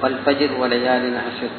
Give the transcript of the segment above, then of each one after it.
والفجر وليال عشر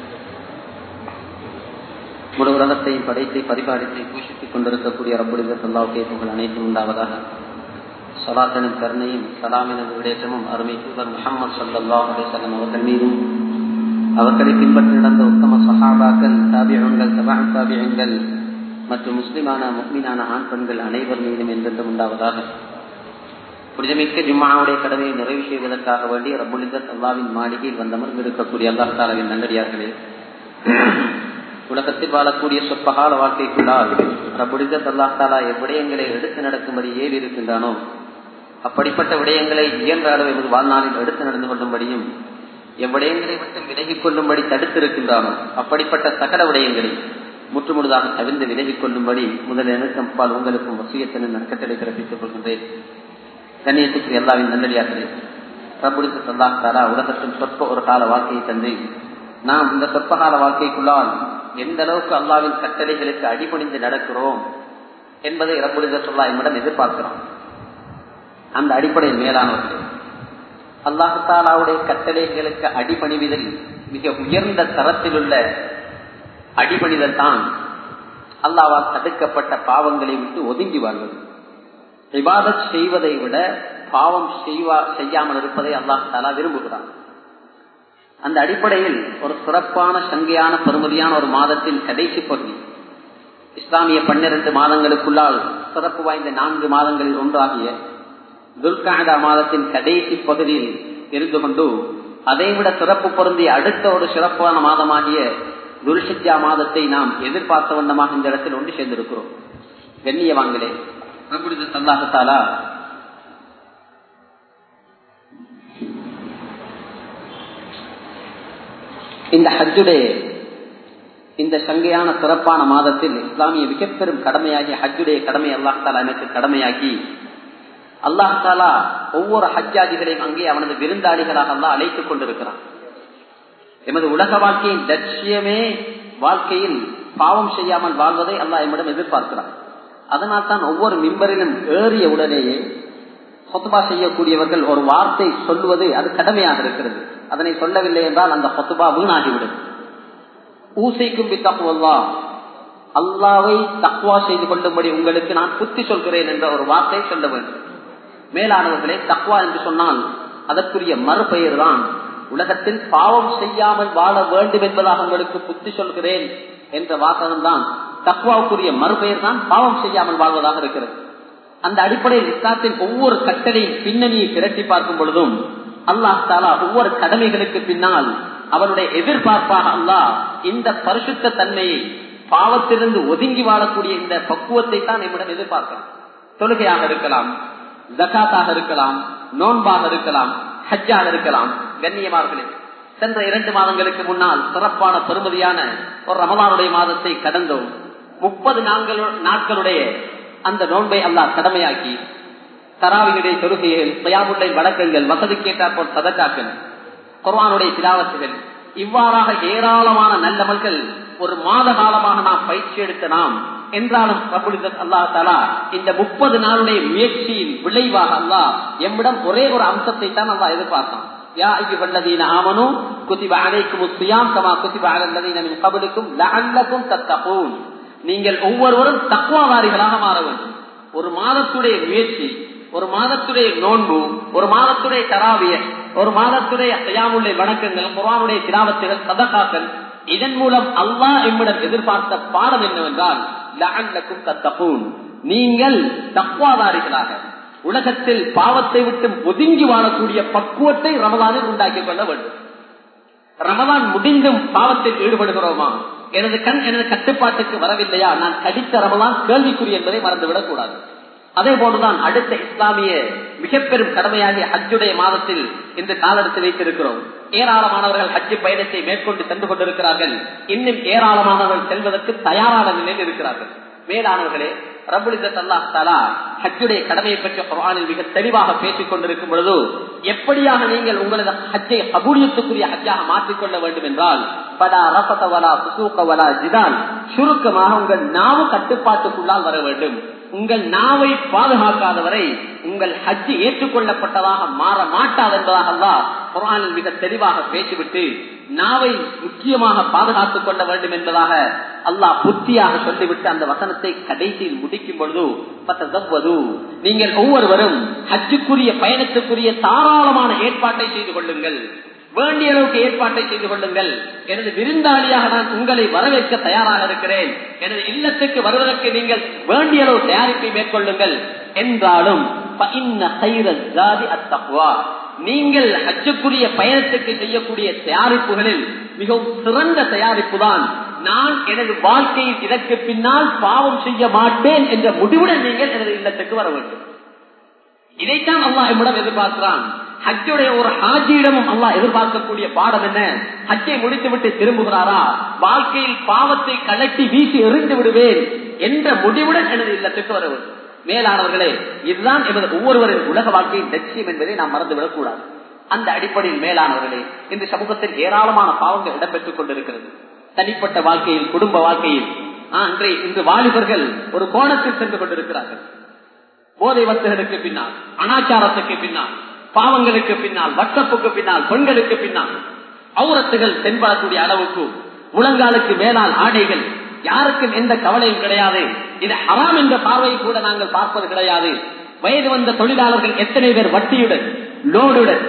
முழு உலகத்தையும் படைத்து பரிபாலித்து பூஷித்துக் கொண்டிருக்கக்கூடிய ரப்புடைய சொல்லாவுக்கே புகழ் அனைத்தும் உண்டாவதாக சலாத்தனின் கருணையும் சலாமினது விடேற்றமும் அருமை தூதர் முகமது சல்லா அலிசல்லம் அவர்கள் மீதும் அவர்களை பின்பற்றி நடந்த உத்தம சஹாபாக்கள் தாபியங்கள் தபா தாபியங்கள் மற்றும் முஸ்லிமான முக்மீனான ஆண் பெண்கள் அனைவர் மீதும் என்றென்றும் உண்டாவதாக புனிதமிக்க ஜும்மாவுடைய கடமையை நிறைவு செய்வதற்காக வேண்டி ரபுலிதத் அல்லாவின் மாளிகையில் வந்தமர்ந்து இருக்கக்கூடிய அல்லாஹாலாவின் நல்லடியார்களே உலகத்தில் வாழக்கூடிய சொற்பகால வாழ்க்கைக்குள்ளால் ரபுலிதத் அல்லாஹாலா எவ்விடயங்களை எடுத்து நடக்கும்படி ஏவி இருக்கின்றானோ அப்படிப்பட்ட விடயங்களை இயன்ற அளவு எமது வாழ்நாளில் எடுத்து நடந்து கொள்ளும்படியும் எவ்விடயங்களை விட்டு விலகிக் கொள்ளும்படி தடுத்திருக்கின்றானோ அப்படிப்பட்ட சகல விடயங்களை முற்றுமுழுதாக தவிர்ந்து விலகிக் கொள்ளும்படி முதல் எனக்கும் பால் உங்களுக்கும் வசியத்தின் நற்கட்டளை பிறப்பித்துக் கொள்கின்றேன் கண்ணியத்துக்கு எல்லாவின் நல்லடியார்களே பிரபுடித்து தந்தாத்தாரா உலகத்தில் சொற்ப ஒரு கால வாழ்க்கையை தந்து நாம் இந்த சொற்ப கால வாழ்க்கைக்குள்ளால் எந்த அளவுக்கு அல்லாவின் கட்டளைகளுக்கு அடிபணிந்து நடக்கிறோம் என்பதை ரபுலித சொல்லா என்னிடம் எதிர்பார்க்கிறோம் அந்த அடிப்படையில் மேலானவர்களே அல்லாஹாலாவுடைய கட்டளைகளுக்கு அடிபணிவதில் மிக உயர்ந்த தரத்தில் உள்ள அடிபணிதல் தான் அல்லாவால் தடுக்கப்பட்ட பாவங்களை விட்டு ஒதுங்கி வாழ்வது விவாதத் செய்வதை விட பாவம் செய்வா செய்யாமல் இருப்பதை அல்லாஹ் தாலா விரும்புகிறான் அந்த அடிப்படையில் ஒரு சிறப்பான சங்கையான பெருமதியான ஒரு மாதத்தின் கடைசி பகுதி இஸ்லாமிய பன்னிரண்டு மாதங்களுக்குள்ளால் சிறப்பு வாய்ந்த நான்கு மாதங்களில் ஒன்றாகிய துல்காடா மாதத்தின் கடைசி பகுதியில் இருந்து கொண்டு அதைவிட சிறப்பு பொருந்திய அடுத்த ஒரு சிறப்பான மாதமாகிய துல்ஷித்யா மாதத்தை நாம் எதிர்பார்த்த வண்ணமாக இந்த இடத்தில் ஒன்று சேர்ந்திருக்கிறோம் கண்ணியவாங்களே ரபுடிது தல்லாஹத்தாலா இந்த ஹஜ்ஜுடைய இந்த சங்கையான சிறப்பான மாதத்தில் இஸ்லாமிய மிகப்பெரும் கடமையாகி ஹஜ்ஜுடைய கடமை அல்லாஹாலா எனக்கு கடமையாகி அல்லாஹாலா ஒவ்வொரு ஹஜ்ஜாதிகளையும் அங்கே அவனது விருந்தாளிகளாக அல்லா அழைத்துக் கொண்டிருக்கிறான் எமது உலக வாழ்க்கையின் லட்சியமே வாழ்க்கையில் பாவம் செய்யாமல் வாழ்வதை அல்லாஹ் எம்மிடம் எதிர்பார்க்கிறான் அதனால் தான் ஒவ்வொரு மிம்பரிலும் ஏறிய உடனேயே சொத்துபா செய்யக்கூடியவர்கள் ஒரு வார்த்தை சொல்லுவது அது கடமையாக இருக்கிறது அதனை சொல்லவில்லை என்றால் அந்த சொத்துபா வீணாகிவிடும் ஊசைக்கும் பித்தப்புவல்லா அல்லாவை தக்குவா செய்து கொள்ளும்படி உங்களுக்கு நான் புத்தி சொல்கிறேன் என்ற ஒரு வார்த்தை சொல்ல வேண்டும் மேலானவர்களே தக்குவா என்று சொன்னால் அதற்குரிய மறுபெயர் தான் உலகத்தில் பாவம் செய்யாமல் வாழ வேண்டும் என்பதாக உங்களுக்கு புத்தி சொல்கிறேன் என்ற வாசகம் தான் தக்குவாவுக்குரிய மறுபெயர் தான் பாவம் செய்யாமல் வாழ்வதாக இருக்கிறது அந்த அடிப்படையில் இஸ்லாத்தின் ஒவ்வொரு கட்டளையின் பின்னணியை திரட்டி பார்க்கும் பொழுதும் அல்லாஹ் தாலா ஒவ்வொரு கடமைகளுக்கு பின்னால் அவனுடைய எதிர்பார்ப்பாக அல்லாஹ் இந்த பரிசுத்த தன்மையை பாவத்திலிருந்து ஒதுங்கி வாழக்கூடிய இந்த பக்குவத்தை தான் நம்மிடம் எதிர்பார்க்கலாம் தொழுகையாக இருக்கலாம் ஜக்காத்தாக இருக்கலாம் நோன்பாக இருக்கலாம் ஹஜ்ஜாக இருக்கலாம் கண்ணியமார்களே சென்ற இரண்டு மாதங்களுக்கு முன்னால் சிறப்பான பெருமதியான ஒரு ரமலானுடைய மாதத்தை கடந்தோம் முப்பது நாட்களுடைய அந்த நோன்பை அல்லாஹ் கடமையாக்கி தராவியுடைய தொழுகைகள் பயாமுடைய வழக்கங்கள் வசதி கேட்டாற்போல் சதக்காக்கள் குர்வானுடைய திலாவத்துகள் இவ்வாறாக ஏராளமான நல்லமல்கள் ஒரு மாத காலமாக நாம் பயிற்சி எடுத்த நாம் என்றாலும் அல்லா தாலா இந்த முப்பது நாளுடைய முயற்சியின் விளைவாக அல்லாஹ் எம்மிடம் ஒரே ஒரு அம்சத்தை தான் அல்லா எதிர்பார்த்தான் யா ஐயுவல்லதீன ஆமனு குதிப அலைக்கும் சுயாம் கமா குதிப அலல்லதீன மின் கபலுக்கும் லஅல்லக்கும் தத்தகூன் நீங்கள் ஒவ்வொருவரும் தக்குவாதாரிகளாக மாற வேண்டும் ஒரு மாதத்துடைய முயற்சி ஒரு மாதத்துடைய நோன்பு ஒரு மாதத்துடைய தராவிய ஒரு மாதத்துடைய தயாமுள்ள வணக்கங்கள் குரானுடைய திராவத்துகள் சதகாக்கள் இதன் மூலம் அல்லாஹ் எம்மிடம் எதிர்பார்த்த பாடம் என்னவென்றால் லஅல்லக்கும் தத்தகூன் நீங்கள் தக்குவாதாரிகளாக உலகத்தில் பாவத்தை விட்டு ஒதுங்கி வாழக்கூடிய பக்குவத்தை ரமதானில் உண்டாக்கிக் கொள்ள வேண்டும் ரமதான் முடிந்தும் பாவத்தில் ஈடுபடுகிறோமா எனது கண் எனது கட்டுப்பாட்டுக்கு வரவில்லையா நான் கடித்த ரமதான் கேள்விக்குறி என்பதை மறந்துவிடக் கூடாது அதே போன்றுதான் அடுத்த இஸ்லாமிய மிக பெரும் கடமையாகிய ஹஜ்ஜுடைய மாதத்தில் இந்த காலெடுத்து வைத்திருக்கிறோம் ஏராளமானவர்கள் ஹஜ்ஜு பயணத்தை மேற்கொண்டு சென்று கொண்டிருக்கிறார்கள் இன்னும் ஏராளமானவர்கள் செல்வதற்கு தயாரான நிலையில் இருக்கிறார்கள் மேலானவர்களே ரபுலிசத் அல்லாஹ் தாலா ஹஜ்ஜுடைய கடமையை பற்றி குரானில் மிக தெளிவாக பேசிக் கொண்டிருக்கும் பொழுது எப்படியாக நீங்கள் உங்களது ஹஜ்ஜை கபூலியத்துக்குரிய ஹஜ்ஜாக மாற்றிக்கொள்ள வேண்டும் என்றால் பலா ரசத வலா புசூக்க வலா ஜிதான் சுருக்கமாக உங்கள் நாவு கட்டுப்பாட்டுக்குள்ளால் வர வேண்டும் உங்கள் நாவை பாதுகாக்காதவரை உங்கள் ஹஜ் ஏற்றுக்கொள்ளப்பட்டதாக மாற மாட்டாது என்பதாக அல்லாஹ் குரானில் மிக தெளிவாக பேசிவிட்டு நாவை முக்கியமாக பாதுகாத்துக் கொள்ள வேண்டும் என்பதாக அல்லாஹ் புத்தியாக சொல்லிவிட்டு அந்த வசனத்தை கடைசியில் முடிக்கும் பொழுது பத்தவது நீங்கள் ஒவ்வொருவரும் ஹஜ்ஜுக்குரிய பயணத்துக்குரிய தாராளமான ஏற்பாட்டை செய்து கொள்ளுங்கள் வேண்டிய அளவுக்கு ஏற்பாட்டை செய்து கொள்ளுங்கள் எனது விருந்தாளியாக நான் உங்களை வரவேற்க தயாராக இருக்கிறேன் எனது இல்லத்துக்கு வருவதற்கு நீங்கள் வேண்டிய அளவு தயாரிப்பை மேற்கொள்ளுங்கள் என்றாலும் நீங்கள் ஹஜ்ஜுக்குரிய பயணத்துக்கு செய்யக்கூடிய தயாரிப்புகளில் மிகவும் சிறந்த தயாரிப்பு தான் நான் எனது வாழ்க்கையில் இதற்கு பின்னால் பாவம் செய்ய மாட்டேன் என்ற முடிவுடன் நீங்கள் எனது இல்லத்துக்கு வர வேண்டும் இதைத்தான் அல்லாஹ் என்னிடம் எதிர்பார்க்கிறான் ஹஜ்ஜுடைய ஒரு ஹாஜியிடமும் அல்லா எதிர்பார்க்கக்கூடிய பாடம் என்ன ஹஜ்ஜை முடித்துவிட்டு திரும்புகிறாரா வாழ்க்கையில் பாவத்தை கலட்டி வீசி எறிந்து விடுவேன் என்ற முடிவுடன் எனது இல்லத்துக்கு வர வேண்டும் மேலானவர்களே இதுதான் எமது ஒவ்வொருவரின் உலக வாழ்க்கையின் லட்சியம் என்பதை நாம் மறந்துவிடக் கூடாது அந்த அடிப்படையில் மேலானவர்களே இந்த சமூகத்தில் ஏராளமான பாவங்கள் இடம்பெற்றுக் கொண்டிருக்கிறது தனிப்பட்ட வாழ்க்கையில் குடும்ப வாழ்க்கையில் இன்றைய இன்று வாலிபர்கள் ஒரு கோணத்தில் சென்று கொண்டிருக்கிறார்கள் போதை வஸ்துகளுக்கு பின்னால் அனாச்சாரத்துக்கு பின்னால் பாவங்களுக்கு பின்னால் வட்டப்புக்கு பின்னால் பெண்களுக்கு பின்னால் அவுரத்துகள் தென்படக்கூடிய அளவுக்கு முழங்காலுக்கு மேலால் ஆடைகள் யாருக்கும் எந்த கவலையும் கிடையாது இது ஹராம் என்ற பார்வையை கூட நாங்கள் பார்ப்பது கிடையாது வயது வந்த தொழிலாளர்கள் எத்தனை பேர் வட்டியுடன் லோடுடன்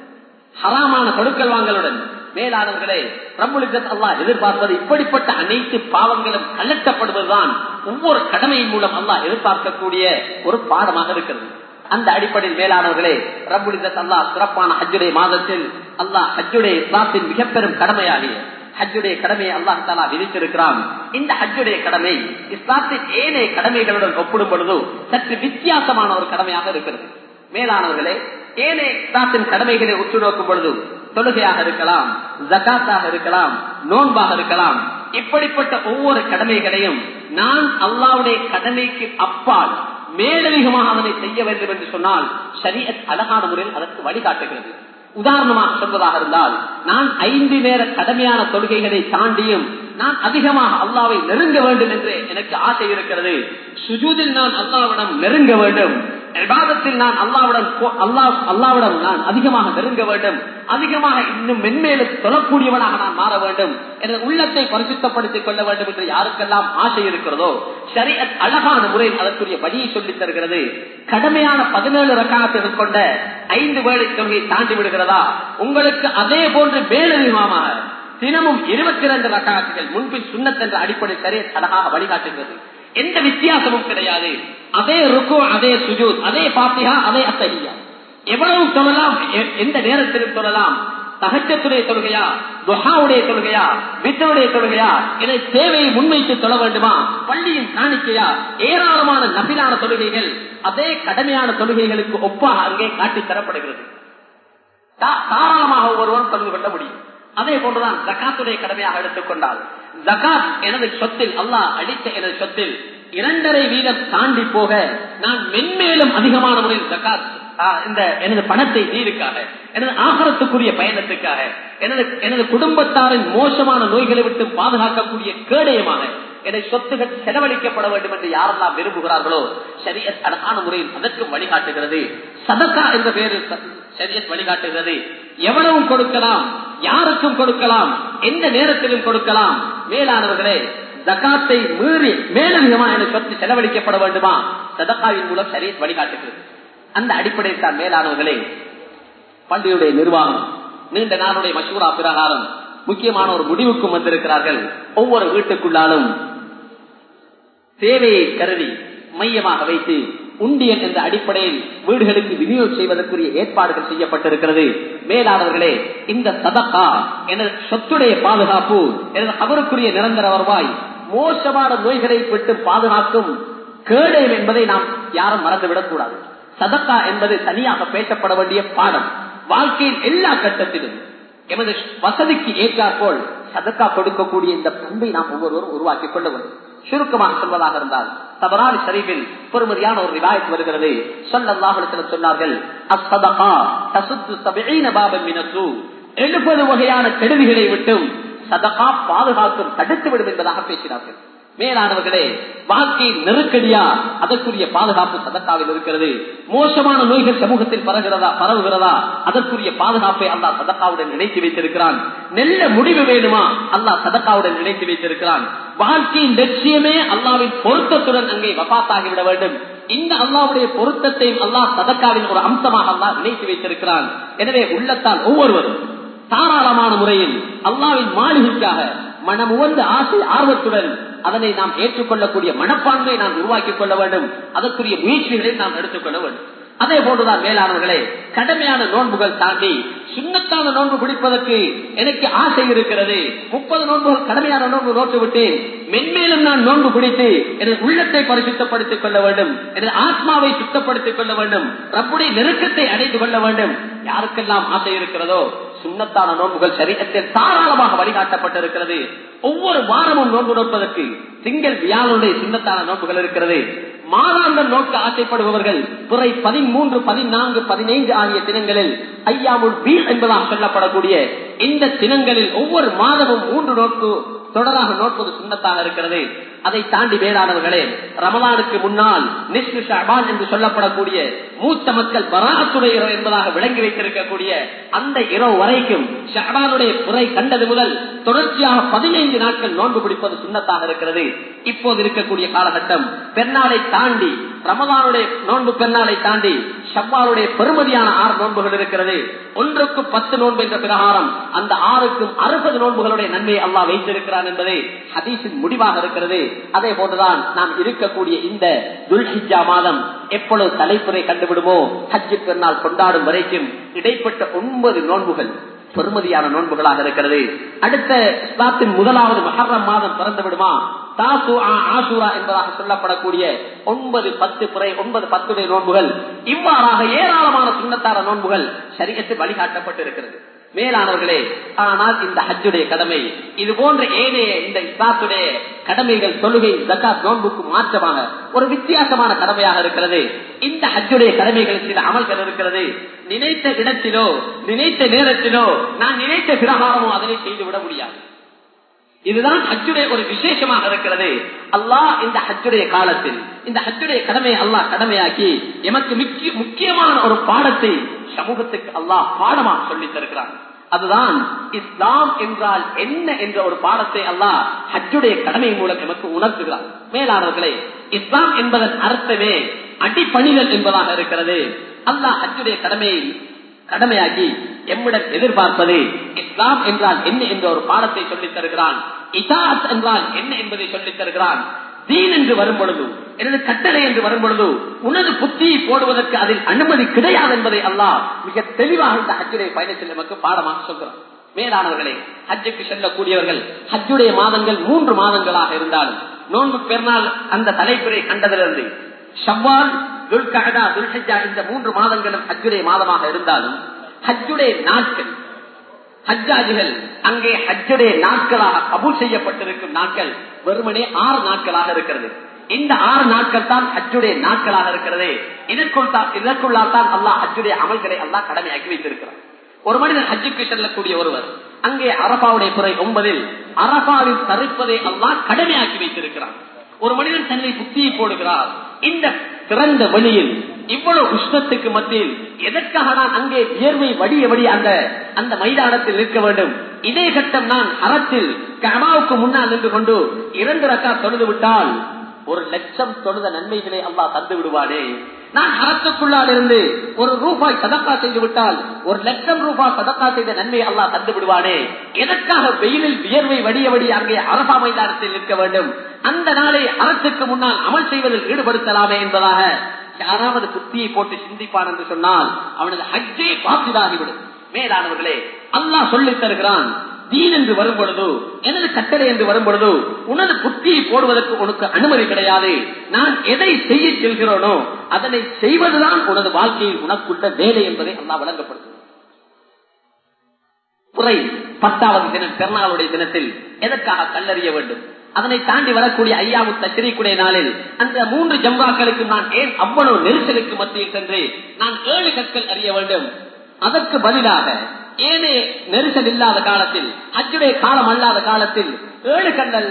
ஹராமான கொடுக்கல் வாங்கலுடன் மேலாளர்களே பிரபுலிசத் அல்லா எதிர்பார்ப்பது இப்படிப்பட்ட அனைத்து பாவங்களும் கலட்டப்படுவதுதான் ஒவ்வொரு கடமையின் மூலம் அல்லாஹ் எதிர்பார்க்கக்கூடிய ஒரு பாடமாக இருக்கிறது அந்த அடிப்படையில் மேலானவர்களே ரபுலிசத் அல்லா சிறப்பான ஹஜ்ஜுடைய மாதத்தில் அல்லாஹ் ஹஜ்ஜுடைய இஸ்லாத்தின் மிக பெரும் கடமையாகிய ஹஜ்ஜுடைய கடமையை அல்லாஹ் தாலா விதித்திருக்கிறான் இந்த ஹஜ்ஜுடைய கடமை இஸ்லாத்தின் ஏனைய கடமைகளுடன் ஒப்பிடும் பொழுது சற்று வித்தியாசமான ஒரு கடமையாக இருக்கிறது மேலானவர்களே ஏனைய இஸ்லாத்தின் கடமைகளை உற்று நோக்கும் பொழுது தொழுகையாக இருக்கலாம் ஜகாத்தாக இருக்கலாம் நோன்பாக இருக்கலாம் இப்படிப்பட்ட ஒவ்வொரு கடமைகளையும் நான் அல்லாவுடைய கடமைக்கு அப்பால் மேலதிகமாக அதனை செய்ய வேண்டும் என்று சொன்னால் சரியத் அழகான முறையில் அதற்கு வழிகாட்டுகிறது உதாரணமாக சொல்வதாக இருந்தால் நான் ஐந்து நேர கடமையான தொழுகைகளை தாண்டியும் நான் அதிகமாக அல்லாவை நெருங்க வேண்டும் என்று எனக்கு ஆசை இருக்கிறது சுஜூதில் நான் அல்லாவிடம் நெருங்க வேண்டும் விவாதத்தில் நான் அல்லாவுடன் அல்லாஹ் அல்லாவிடம் நான் அதிகமாக நெருங்க வேண்டும் அதிகமாக இன்னும் மென்மேலும் தொழக்கூடியவனாக நான் மாற வேண்டும் எனது உள்ளத்தை பரிசுத்தப்படுத்திக் கொள்ள வேண்டும் என்று யாருக்கெல்லாம் ஆசை இருக்கிறதோ சரி அழகான முறையில் அதற்குரிய வழியை சொல்லித் தருகிறது கடமையான பதினேழு ரகாத்துகள் கொண்ட ஐந்து வேளை தொகையை தாண்டி விடுகிறதா உங்களுக்கு அதே போன்று மேலதிகமாக தினமும் இருபத்தி இரண்டு ரகாத்துகள் முன்பின் சுண்ணத் என்ற அடிப்படை சரி அழகாக வழிகாட்டுகிறது எந்த வித்தியாசமும் கிடையாது அதே ருக்கு அதே சுஜூத் அதே பாத்தியா அதே அத்தகையா எவ்வளவு சொல்லலாம் எந்த நேரத்திலும் சொல்லலாம் தகச்சத்துடைய தொழுகையா துஹாவுடைய தொழுகையா வித்தவுடைய தொழுகையா என தேவையை முன்வைத்து தொழ வேண்டுமா பள்ளியின் காணிக்கையா ஏராளமான நபிலான தொழுகைகள் அதே கடமையான தொழுகைகளுக்கு ஒப்பாக அங்கே காட்டி தரப்படுகிறது தாராளமாக ஒருவன் தொழுது கொள்ள முடியும் அதே போன்றுதான் ஜக்காத்துடைய கடமையாக எடுத்துக்கொண்டால் ஜக்காத் எனது சொத்தில் அல்லாஹ் அடித்த எனது சொத்தில் இரண்டரை வீதம் தாண்டி போக நான் மென்மேலும் அதிகமான முறையில் ஜக்காத் இந்த எனது பணத்தை நீருக்காக எனது ஆகரத்துக்குரிய பயணத்துக்காக எனது எனது குடும்பத்தாரின் மோசமான நோய்களை விட்டு பாதுகாக்கக்கூடிய கேடயமாக எனது சொத்துகள் செலவழிக்கப்பட வேண்டும் என்று யாரெல்லாம் விரும்புகிறார்களோ சரியத் அழகான முறையில் அதற்கும் வழிகாட்டுகிறது சதக்கா என்ற பெயரில் சரியத் வழிகாட்டுகிறது எவ்வளவும் கொடுக்கலாம் யாருக்கும் கொடுக்கலாம் எந்த நேரத்திலும் கொடுக்கலாம் மேலானவர்களே ஜக்காத்தை மீறி மேலதிகமாக என சொத்து செலவழிக்கப்பட வேண்டுமா சதக்காவின் மூலம் சரியத் வழிகாட்டுகிறது அந்த அடிப்படையில் தான் மேலானவர்களே பள்ளியுடைய நிர்வாகம் நீண்ட நாளுடைய மசூரா பிரகாரம் முக்கியமான ஒரு முடிவுக்கும் வந்திருக்கிறார்கள் ஒவ்வொரு வீட்டுக்குள்ளாலும் தேவையை கருதி மையமாக வைத்து உண்டியல் என்ற அடிப்படையில் வீடுகளுக்கு விநியோகம் செய்வதற்குரிய ஏற்பாடுகள் செய்யப்பட்டிருக்கிறது மேலானவர்களே இந்த சதக்கா எனது சொத்துடைய பாதுகாப்பு எனது அவருக்குரிய நிரந்தர வருவாய் மோசமான நோய்களை விட்டு பாதுகாக்கும் கேடயம் என்பதை நாம் யாரும் மறந்துவிடக் கூடாது சதக்கா என்பது தனியாக பேசப்பட வேண்டிய பாடம் வாழ்க்கையின் எல்லா கட்டத்திலும் எமது வசதிக்கு ஏற்றாற்போல் சதக்கா கொடுக்கக்கூடிய இந்த பண்பை நாம் ஒவ்வொருவரும் உருவாக்கிக் கொள்ள வேண்டும் சுருக்கமாக சொல்வதாக இருந்தால் தவறான சரிவில் பொறுமதியான ஒரு ரிவாயத்து வருகிறது சொல்லல்லாஹிடத்தில் சொன்னார்கள் எழுபது வகையான கெடுதிகளை விட்டும் சதகா பாதுகாக்கும் தடுத்து விடும் என்பதாக பேசினார்கள் மேலானவர்களே வாழ்க்கை நெருக்கடியா அதற்குரிய பாதுகாப்பு சதக்காவில் இருக்கிறது மோசமான நோய்கள் சமூகத்தில் பரவுகிறதா பரவுகிறதா அதற்குரிய பாதுகாப்பை அல்லாஹ் சதக்காவுடன் இணைத்து வைத்திருக்கிறான் நெல்ல முடிவு வேணுமா அல்லாஹ் சதக்காவுடன் இணைத்து வைத்திருக்கிறான் வாழ்க்கையின் லட்சியமே அல்லாவின் பொருத்தத்துடன் அங்கே வபாத்தாகிவிட வேண்டும் இந்த அல்லாவுடைய பொருத்தத்தையும் அல்லாஹ் சதக்காவின் ஒரு அம்சமாக அல்லாஹ் இணைத்து வைத்திருக்கிறான் எனவே உள்ளத்தால் ஒவ்வொருவரும் தாராளமான முறையில் அல்லாவின் மாளிகைக்காக மனம் உவந்த ஆசை ஆர்வத்துடன் அதனை நாம் ஏற்றுக்கொள்ளக்கூடிய மனப்பான்மை நாம் உருவாக்கிக் கொள்ள வேண்டும் அதற்குரிய முயற்சிகளை நாம் எடுத்துக்கொள்ள வேண்டும் அதே போன்றுதான் மேலானவர்களே கடமையான நோன்புகள் தாண்டி சுண்ணத்தான நோன்பு பிடிப்பதற்கு எனக்கு ஆசை இருக்கிறது முப்பது நோன்புகள் கடமையான நோன்பு நோட்டு விட்டேன் மென்மேலும் நான் நோன்பு பிடித்து எனது உள்ளத்தை பரிசுத்தப்படுத்திக் கொள்ள வேண்டும் எனது ஆத்மாவை சுத்தப்படுத்திக் கொள்ள வேண்டும் ரப்புடைய நெருக்கத்தை அடைந்து கொள்ள வேண்டும் யாருக்கெல்லாம் ஆசை இருக்கிறதோ சுண்ணத்தான நோன்புகள் சரீரத்தில் தாராளமாக வழிகாட்டப்பட்டிருக்கிறது ஒவ்வொரு வாரமும் நோன்பு நோட்பதற்கு திங்கள் வியாழனுடைய சுண்ணத்தான நோன்புகள் இருக்கிறது மாதாந்த நோக்க ஆசைப்படுபவர்கள் துறை பதிமூன்று பதினான்கு பதினைந்து ஆகிய தினங்களில் ஐயாமுல் வீல் என்பதாக சொல்லப்படக்கூடிய இந்த தினங்களில் ஒவ்வொரு மாதமும் மூன்று நோக்கு தொடராக நோட்பது சுண்ணத்தாக இருக்கிறது அதை தாண்டி வேளாணவர்களே ரமலானுக்கு முன்னால் நிஸ்ரு ஷாபான் என்று சொல்லப்படக்கூடிய மூத்த மக்கள் பராத்துடைய இரவு என்பதாக விளங்கி வைத்திருக்கக்கூடிய அந்த இரவு வரைக்கும் ஷாபானுடைய புரை கண்டது முதல் தொடர்ச்சியாக பதினைந்து நாட்கள் நோன்பு பிடிப்பது சுண்ணத்தாக இருக்கிறது இப்போது இருக்கக்கூடிய காலகட்டம் பெருநாளை தாண்டி ரமதானுடைய நோன்பு பெருநாளை தாண்டி ஷவ்வாலுடைய பெருமதியான ஆறு நோன்புகள் இருக்கிறது ஒன்றுக்கு பத்து நோன்பு என்ற பிரகாரம் அந்த ஆறுக்கும் அறுபது நோன்புகளுடைய நன்மையை அல்லா வைத்திருக்கிறான் என்பது ஹதீஸின் முடிவாக இருக்கிறது அதே போன்றுதான் நாம் இருக்கக்கூடிய இந்த துல்ஹிஜா மாதம் எப்பொழுது தலைப்புரை கண்டுவிடுமோ ஹஜ்ஜு பெருநாள் கொண்டாடும் வரைக்கும் இடைப்பட்ட ஒன்பது நோன்புகள் பெருமதியான நோன்புகளாக இருக்கிறது அடுத்த இஸ்லாத்தின் முதலாவது மஹர்ரம் மாதம் பிறந்து விடுமா தாசு ஆசூரா என்பதாக சொல்லப்படக்கூடிய ஒன்பது பத்து பிறை ஒன்பது பத்துடைய நோன்புகள் இவ்வாறாக ஏராளமான சுண்ணத்தார நோன்புகள் சரியத்தில் வழிகாட்டப்பட்டிருக்கிறது மேலானவர்களே ஆனால் இந்த ஹஜ்ஜுடைய கடமை இது போன்ற ஏனைய இந்த இஸ்லாத்துடைய கடமைகள் தொழுகை ஜக்காத் நோன்புக்கு மாற்றமாக ஒரு வித்தியாசமான கடமையாக இருக்கிறது இந்த ஹஜ்ஜுடைய கடமைகள் சில அமல்கள் இருக்கிறது நினைத்த இடத்திலோ நினைத்த நேரத்திலோ நான் நினைத்த பிரகாரமோ அதனை செய்துவிட முடியாது இதுதான் ஹஜ்ஜுடைய ஒரு விசேஷமாக இருக்கிறது அல்லாஹ் இந்த ஹஜ்ஜுடைய காலத்தில் இந்த ஹஜ்ஜுடைய கடமையை அல்லாஹ் கடமையாக்கி எமக்கு முக்கியமான ஒரு பாடத்தை சமூகத்துக்கு அல்லாஹ் பாடமாக சொல்லித் தருகிறான் அதுதான் இஸ்லாம் என்றால் என்ன என்ற ஒரு பாடத்தை அல்லாஹ் ஹஜ்ஜுடைய கடமை மூலம் எமக்கு உணர்த்துகிறார் மேலானவர்களே இஸ்லாம் என்பதன் அர்த்தமே அடிப்பணிதல் என்பதாக இருக்கிறது அல்லாஹ் ஹஜ்ஜுடைய கடமையை கடமையாக்கி எம்மிடம் எதிர்பார்ப்பது இஸ்லாம் என்றால் என்ன என்ற ஒரு பாடத்தை சொல்லித் தருகிறான் இதாத் என்றால் என்ன என்பதை சொல்லித் தருகிறான் தீன் என்று வரும் பொழுது எனது கட்டளை என்று வரும் பொழுது உனது புத்தியை போடுவதற்கு அதில் அனுமதி கிடையாது என்பதை அல்லாஹ் மிக தெளிவாக இந்த ஹஜ்ஜுடைய பயணத்தில் நமக்கு பாடமாக சொல்கிறான் மேலானவர்களே ஹஜ்ஜுக்கு செல்லக்கூடியவர்கள் ஹஜ்ஜுடைய மாதங்கள் மூன்று மாதங்களாக இருந்தாலும் நோன்பு பெருநாள் அந்த தலைப்புரை கண்டதிலிருந்து ஷவ்வால் துல்கடா துல்ஹஜா இந்த மூன்று மாதங்களும் ஹஜ்ஜுடைய மாதமாக இருந்தாலும் ஹஜ்ஜுடைய நாட்கள் ஹஜ்ஜாஜிகள் அங்கே ஹஜ்ஜுடைய நாட்களாக கபூல் செய்யப்பட்டிருக்கும் நாட்கள் வெறுமனே ஆறு நாட்களாக இருக்கிறது இந்த ஆறு நாட்கள் தான் ஹஜ்ஜுடைய நாட்களாக இருக்கிறது இதற்குள் தான் இதற்குள்ளால் தான் அல்லாஹ் ஹஜ்ஜுடைய அமல்களை அல்லாஹ் கடமையாக்கி வைத்திருக்கிறார் ஒரு மனிதன் ஹஜ்ஜுக்கு செல்லக்கூடிய ஒருவர் அங்கே அரபாவுடைய துறை ஒன்பதில் அரபாவில் தரிப்பதை அல்லாஹ் கடமையாக்கி வைத்திருக்கிறார் ஒரு மனிதன் தன்னை புத்தியை போடுகிறார் இந்த திறந்த வெளியில் இவ்வளவு உஷ்ணத்துக்கு மத்தியில் எதற்காக நான் அங்கே வியர்வை வடிய வடி அந்த அந்த மைதானத்தில் நிற்க வேண்டும் இதே கட்டம் நான் அறத்தில் கமாவுக்கு முன்னால் நின்று கொண்டு இரண்டு ரக்கா தொழுது விட்டால் ஒரு லட்சம் தொழுத நன்மைகளை அல்லா தந்து விடுவானே நான் அறத்துக்குள்ளால் இருந்து ஒரு ரூபாய் சதக்கா செய்து விட்டால் ஒரு லட்சம் ரூபாய் சதக்கா செய்த நன்மை அல்லா தந்து விடுவானே எதற்காக வெயிலில் வியர்வை வடிய வடி அங்கே அரசா மைதானத்தில் நிற்க வேண்டும் அந்த நாளை அரசுக்கு முன்னால் அமல் செய்வதில் ஈடுபடுத்தலாமே என்பதாக யாராவது புத்தியை போட்டு சிந்திப்பான் என்று சொன்னால் அவனது ஹஜ்ஜே பாசிதாகிவிடும் மேலானவர்களே அல்லாஹ் சொல்லித் தருகிறான் தீன் என்று வரும் பொழுது எனது கட்டளை என்று வரும் பொழுது உனது புத்தியை போடுவதற்கு உனக்கு அனுமதி கிடையாது நான் எதை செய்ய செல்கிறோனோ அதனை செய்வதுதான் உனது வாழ்க்கையில் உனக்குள்ள வேலை என்பதை அல்லா வழங்கப்படுத்தும் குறை பத்தாவது தினம் பெருநாளுடைய தினத்தில் எதற்காக கல்லறிய வேண்டும் அதனை தாண்டி வரக்கூடிய ஐயாவு தச்சிரிக்குடைய நாளில் அந்த மூன்று ஜம்பாக்களுக்கு நான் ஏன் அவ்வளவு நெரிசலுக்கு மத்தியில் சென்று நான் ஏழு கற்கள் அறிய வேண்டும் அதற்கு பதிலாக ஏனே நெரிசல் இல்லாத காலத்தில் அச்சுடைய காலம் அல்லாத காலத்தில் ஏழு கல் அல்ல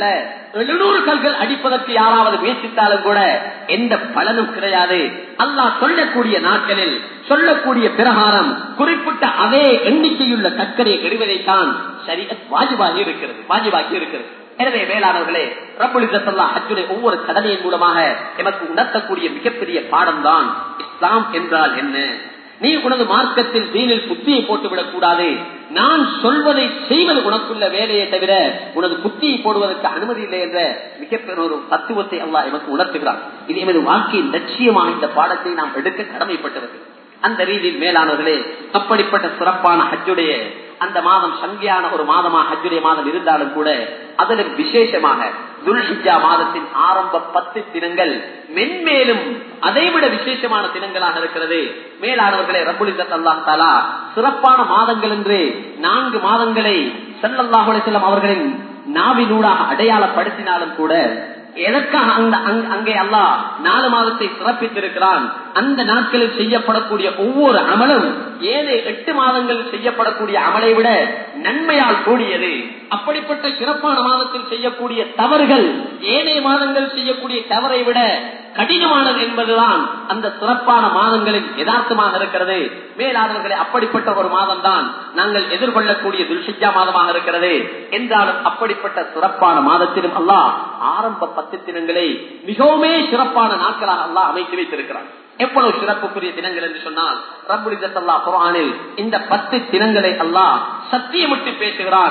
எழுநூறு கல்கள் அடிப்பதற்கு யாராவது முயற்சித்தாலும் கூட எந்த பலனும் கிடையாது அல்லாஹ் சொல்லக்கூடிய நாட்களில் சொல்லக்கூடிய பிரகாரம் குறிப்பிட்ட அதே எண்ணிக்கையுள்ள கற்கரையை கெடுவதைத்தான் சரி வாஜிபாகி இருக்கிறது வாஜிபாகி இருக்கிறது எனவே வேளாணர்களே ரபுலிசல்லா ஹஜ்ஜுடைய ஒவ்வொரு கடமையின் மூலமாக எமக்கு உணர்த்தக்கூடிய மிகப்பெரிய பாடம் தான் இஸ்லாம் என்றால் என்ன நீ உனது மார்க்கத்தில் தீனில் புத்தியை போட்டுவிடக் கூடாது நான் சொல்வதை செய்வது உனக்குள்ள வேலையை தவிர உனது புத்தியை போடுவதற்கு அனுமதி இல்லை என்ற மிகப்பெரிய ஒரு தத்துவத்தை அல்லா எமக்கு உணர்த்துகிறான் இது எமது வாழ்க்கையின் லட்சியமாக இந்த பாடத்தை நாம் எடுக்க கடமைப்பட்டவர்கள் அந்த ரீதியில் மேலானவர்களே அப்படிப்பட்ட சிறப்பான ஹஜ்ஜுடைய அந்த மாதம் சங்கியான ஒரு மாதமா ஹஜ்ஜுடைய மாதம் இருந்தாலும் கூட அதிலும் விசேஷமாக துல்ஹிஜா மாதத்தின் ஆரம்ப பத்து தினங்கள் மென்மேலும் அதைவிட விசேஷமான தினங்களாக இருக்கிறது மேலானவர்களே ரபுலிசத் அல்லா தாலா சிறப்பான மாதங்கள் என்று நான்கு மாதங்களை செல்லல்லாஹுலே செல்லம் அவர்களின் நாவினூடாக அடையாளப்படுத்தினாலும் கூட எதற்காக அந்த அங்கே அல்லா நாலு மாதத்தை சிறப்பித்திருக்கிறான் அந்த நாட்களில் செய்யப்படக்கூடிய ஒவ்வொரு அமலும் ஏழு எட்டு மாதங்கள் செய்யப்படக்கூடிய அமலை விட நன்மையால் கூடியது அப்படிப்பட்ட சிறப்பான மாதத்தில் செய்யக்கூடிய தவறுகள் ஏனைய மாதங்கள் செய்யக்கூடிய தவறை விட கடினமானது என்பதுதான் அந்த சிறப்பான மாதங்களில் யதார்த்தமாக இருக்கிறது மேலாளர்களே அப்படிப்பட்ட ஒரு மாதம் தான் நாங்கள் எதிர்கொள்ளக்கூடிய துல்ஷிஜா மாதமாக இருக்கிறது என்றாலும் அப்படிப்பட்ட சிறப்பான மாதத்திலும் அல்லாஹ் ஆரம்ப பத்து தினங்களை மிகவுமே சிறப்பான நாட்களாக அல்லாஹ் அமைத்து வைத்திருக்கிறான் எவ்வளவு சிறப்புக்குரிய தினங்கள் என்று சொன்னால் ரபுலிசல்லா குரானில் இந்த பத்து தினங்களை அல்லாஹ் சத்தியமிட்டு பேசுகிறான்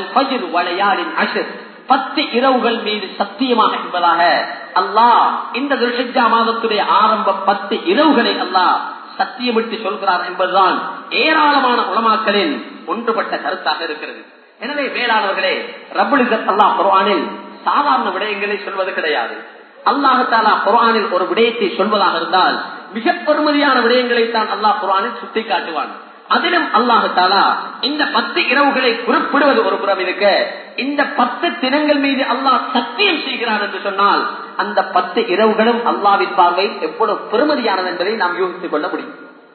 வளையாளின் அஷர் பத்து இரவுகள் மீது சத்தியமாக என்பதாக அல்லாஹ் இந்த துல்ஷிஜா மாதத்துடைய ஆரம்ப பத்து இரவுகளை அல்லாஹ் சத்தியமிட்டு சொல்கிறார் என்பதுதான் ஏராளமான உலமாக்களின் ஒன்றுபட்ட கருத்தாக இருக்கிறது எனவே வேளாணவர்களே ரபுலிசத் அல்லாஹ் குரானில் சாதாரண விடயங்களை சொல்வது கிடையாது அல்லாஹாலா குரானில் ஒரு விடயத்தை சொல்வதாக இருந்தால் மிக பெருமதியான விடயங்களை தான் அல்லாஹ் குரானில் சுட்டி காட்டுவான் அதிலும் அல்லாஹாலா இந்த பத்து இரவுகளை குறிப்பிடுவது ஒரு புறம் இருக்க இந்த பத்து தினங்கள் மீது அல்லாஹ் சத்தியம் செய்கிறான் என்று சொன்னால் அந்த பத்து இரவுகளும் அல்லாவின் பார்வை எவ்வளவு பெருமதியானது என்பதை நாம் யூகித்துக் கொள்ள முடியும்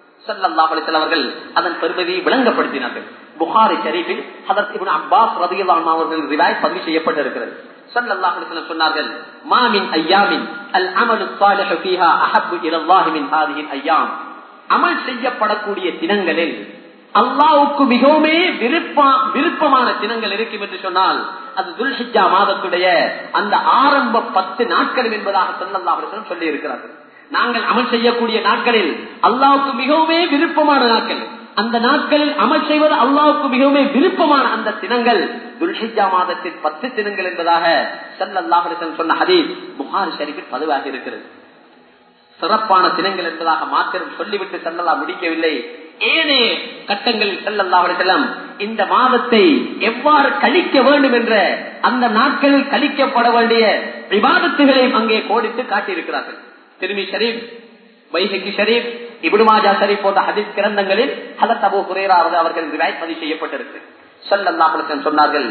அவர்கள் அதன் பெருமதியை விளங்கப்படுத்தினார்கள் புகாரி ஷரீஃபில் அதற்கு அப்பாஸ் ரதியல்லான் அவர்கள் ரிவாய் பதிவு செய்யப்பட்டிருக்கிறது சொன்னார்கள் மாமின் ஐயாமின் அல் அமலு சாலிஹு ஃபீஹா அஹப்பு இலல்லாஹி மின் ஹாதிஹில் ஐயாம் அமல் செய்யப்படக்கூடிய தினங்களில் அல்லாவுக்கு மிகவுமே விருப்ப விருப்பமான தினங்கள் இருக்கும் என்று சொன்னால் அது துல்ஹிஜா மாதத்துடைய அந்த ஆரம்ப பத்து நாட்கள் என்பதாக சொல்லல்லா சொல்லி இருக்கிறார்கள் நாங்கள் அமல் செய்யக்கூடிய நாட்களில் அல்லாவுக்கு மிகவுமே விருப்பமான நாட்கள் அந்த நாட்களில் அமல் செய்வது அல்லாவுக்கு மிகவுமே விருப்பமான அந்த தினங்கள் துல்ஹிஜா மாதத்தின் பத்து தினங்கள் என்பதாக சல்லாஹ் சொன்ன ஹதீஸ் புகார் ஷரீஃபில் பதிவாக இருக்கிறது சிறப்பான தினங்கள் என்பதாக மாத்திரம் சொல்லிவிட்டு செல்லலா முடிக்கவில்லை ஏனே கட்டங்களில் செல்லல்லாஹ் செல்லம் இந்த மாதத்தை எவ்வாறு கழிக்க வேண்டும் என்ற அந்த நாட்களில் கழிக்கப்பட வேண்டிய விவாதத்துகளையும் அங்கே கோடித்து காட்டியிருக்கிறார்கள் திருமி ஷரீப் வைஹகி ஷரீப் இபுடுமாஜா ஷரீப் போன்ற ஹதீஸ் கிரந்தங்களில் ஹதத் அபு குரேராவது அவர்கள் ரிவாய் பதிவு செய்யப்பட்டிருக்கு சொல்லல்லாஹ் சொன்னார்கள்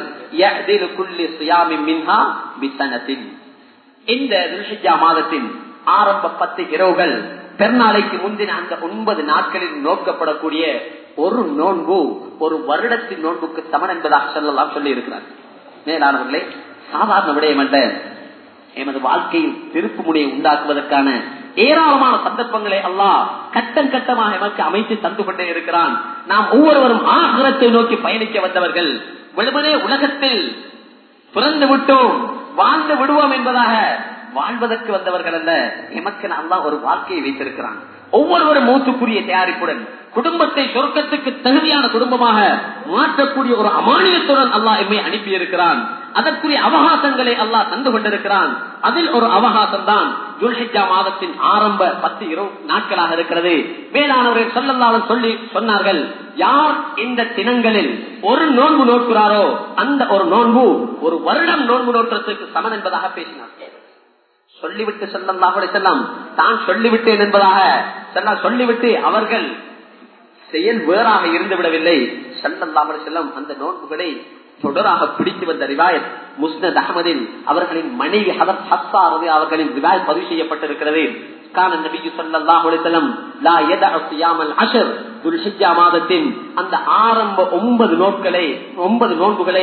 இந்த மாதத்தின் ஆரம்ப பத்து இரவுகள் பெருநாளைக்கு முந்தின அந்த ஒன்பது நாட்களில் நோக்கப்படக்கூடிய ஒரு நோன்பு ஒரு வருடத்தின் நோன்புக்கு சமன் என்பதாக சொல்லலாம் சொல்லி இருக்கிறார் மேலானவர்களே சாதாரண விடயம் அல்ல எமது வாழ்க்கையில் திருப்பு முனையை உண்டாக்குவதற்கான ஏராளமான சந்தர்ப்பங்களை அல்லாஹ் கட்டம் கட்டமாக எமக்கு அமைத்து தந்து கொண்டே இருக்கிறான் நாம் ஒவ்வொருவரும் ஆகரத்தை நோக்கி பயணிக்க வந்தவர்கள் வெறுமனே உலகத்தில் பிறந்து விட்டோம் வாழ்ந்து விடுவோம் என்பதாக வாழ்வதற்கு வந்தவர்கள் அல்ல எமக்கு அல்லா ஒரு வாழ்க்கையை வைத்திருக்கிறான் ஒவ்வொருவரும் மூத்துக்குரிய தயாரிப்புடன் குடும்பத்தை சொர்க்கத்துக்கு தகுதியான குடும்பமாக மாற்றக்கூடிய ஒரு அமானியத்துடன் அல்லாஹ் எம்மை அனுப்பி இருக்கிறான் அதற்குரிய அவகாசங்களை அல்லாஹ் தந்து கொண்டிருக்கிறான் அதில் ஒரு அவகாசம் தான் துல்ஹிஜா மாதத்தின் ஆரம்ப பத்து இரவு நாட்களாக இருக்கிறது வேளாணவர்கள் சொல்லல்லாலும் சொல்லி சொன்னார்கள் யார் இந்த தினங்களில் ஒரு நோன்பு நோக்கிறாரோ அந்த ஒரு நோன்பு ஒரு வருடம் நோன்பு நோக்கிறதுக்கு சமன் என்பதாக பேசினார் சொல்லிவிட்டு செல்லல்லாஹுடைய செல்லம் தான் சொல்லிவிட்டேன் என்பதாக செல்ல சொல்லிவிட்டு அவர்கள் செயல் வேறாக இருந்து விடவில்லை செல்லல்லாஹுடைய செல்லம் அந்த நோன்புகளை தொடராக பிடித்து வந்த ரிவாயத் முஸ்னத் அகமதில் அவர்களின் மனைவி ஹதர் ஹஸ்ஸா அவர்களின் ரிவாயத் பதிவு செய்யப்பட்டிருக்கிறது கான நபியு ஸல்லல்லாஹு அலைஹி வஸல்லம் லா யதஅ ஸியாமல் அஷர் துல்ஹிஜ்ஜா மாதத்தின் அந்த ஆரம்ப ஒன்பது நோட்களை ஒன்பது நோன்புகளை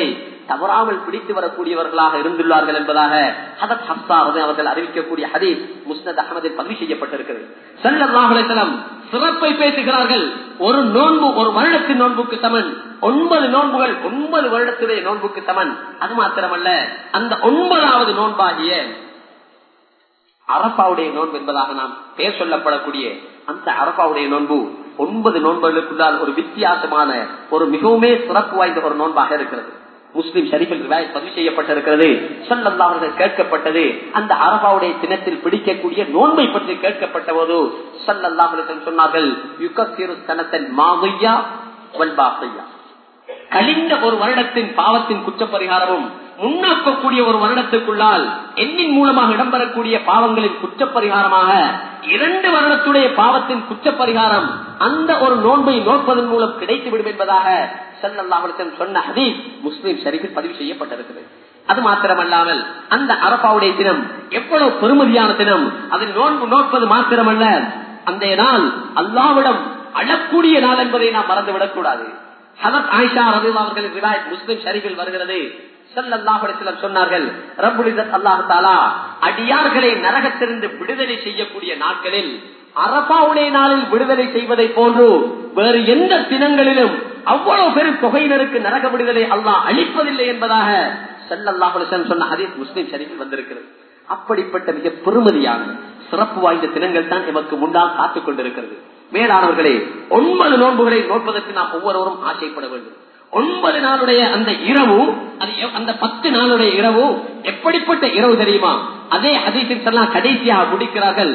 தவறாமல் பிடித்து வரக்கூடியவர்களாக இருந்துள்ளார்கள் என்பதாக ஹதத் ஹப்சா அவர்கள் அறிவிக்கக்கூடிய ஹதீஸ் முஸ்னத் அகமதில் பதிவு செய்யப்பட்டிருக்கிறது சல்லாஹுலம் சிறப்பை பேசுகிறார்கள் ஒரு நோன்பு ஒரு வருடத்தின் நோன்புக்கு சமன் ஒன்பது நோன்புகள் ஒன்பது வருடத்துடைய நோன்புக்கு சமன் அது மாத்திரமல்ல அந்த ஒன்பதாவது நோன்பாகிய அரபாவுடைய நோன்பு என்பதாக நாம் பேர் சொல்லப்படக்கூடிய அந்த அரபாவுடைய நோன்பு ஒன்பது நோன்புகளுக்குள்ளால் ஒரு வித்தியாசமான ஒரு மிகவுமே சிறப்பு வாய்ந்த ஒரு நோன்பாக இருக்கிறது முஸ்லிம் ஷரீஃபில் பதிவு செய்யப்பட்டிருக்கிறது சொல்லல்லாவர்கள் கேட்கப்பட்டது அந்த அரபாவுடைய தினத்தில் பிடிக்கக்கூடிய நோன்பை பற்றி கேட்கப்பட்ட போது சல்லல்லாஹர்கள் சொன்னார்கள் யுகத்திரு தனத்தன் மாவையா வல்பாசையா கழிந்த ஒரு வருடத்தின் பாவத்தின் குற்ற பரிகாரமும் முன்னோக்கக்கூடிய ஒரு வருடத்துக்குள்ளால் எண்ணின் மூலமாக இடம்பெறக்கூடிய பாவங்களின் குற்ற பரிகாரமாக இரண்டு வருடத்துடைய பாவத்தின் குற்ற பரிகாரம் அந்த ஒரு நோன்பை நோற்பதன் மூலம் கிடைத்துவிடும் என்பதாக செல்லல்லாஹன் சொன்ன ஹதீஸ் முஸ்லீம் ஷரீஃபில் பதிவு செய்யப்பட்டிருக்கிறது அது மாத்திரமல்லாமல் அந்த அரபாவுடைய தினம் எவ்வளவு பெருமதியான தினம் அதில் நோன்பு நோற்பது மாத்திரமல்ல அந்த நாள் அல்லாவிடம் அழக்கூடிய நாள் என்பதை நாம் மறந்துவிடக் கூடாது ஹதத் ஆயிஷா ரவி அவர்களின் ரிவாயத் முஸ்லிம் ஷரீஃபில் வருகிறது சொன்னார்கள் அல்லாஹாலா அடியார்களை நரகத்திலிருந்து விடுதலை செய்யக்கூடிய நாட்களில் அரபாவுடைய நாளில் விடுதலை செய்வதை போன்று வேறு எந்த தினங்களிலும் அவ்வளவு பெரும் தொகையினருக்கு நரக விடுதலை அல்லாஹ் அளிப்பதில்லை என்பதாக செல்லல்லாஹுலன் சொன்ன ஹதீஸ் முஸ்லிம் ஷரீஃபில் வந்திருக்கிறது அப்படிப்பட்ட மிக பெருமதியான சிறப்பு வாய்ந்த தினங்கள் தான் எமக்கு முன்னால் காத்துக் கொண்டிருக்கிறது மேலானவர்களே ஒன்பது நோன்புகளை நோட்பதற்கு நாம் ஒவ்வொருவரும் ஆசைப்பட வேண்டும் ஒன்பது நாளுடைய அந்த இரவு அந்த பத்து நாளுடைய இரவு எப்படிப்பட்ட இரவு தெரியுமா அதே அதிசயம் கடைசியாக முடிக்கிறார்கள்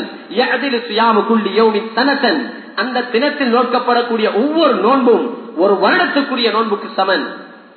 சனத்தன் அந்த தினத்தில் நோக்கப்படக்கூடிய ஒவ்வொரு நோன்பும் ஒரு வருடத்துக்குரிய நோன்புக்கு சமன்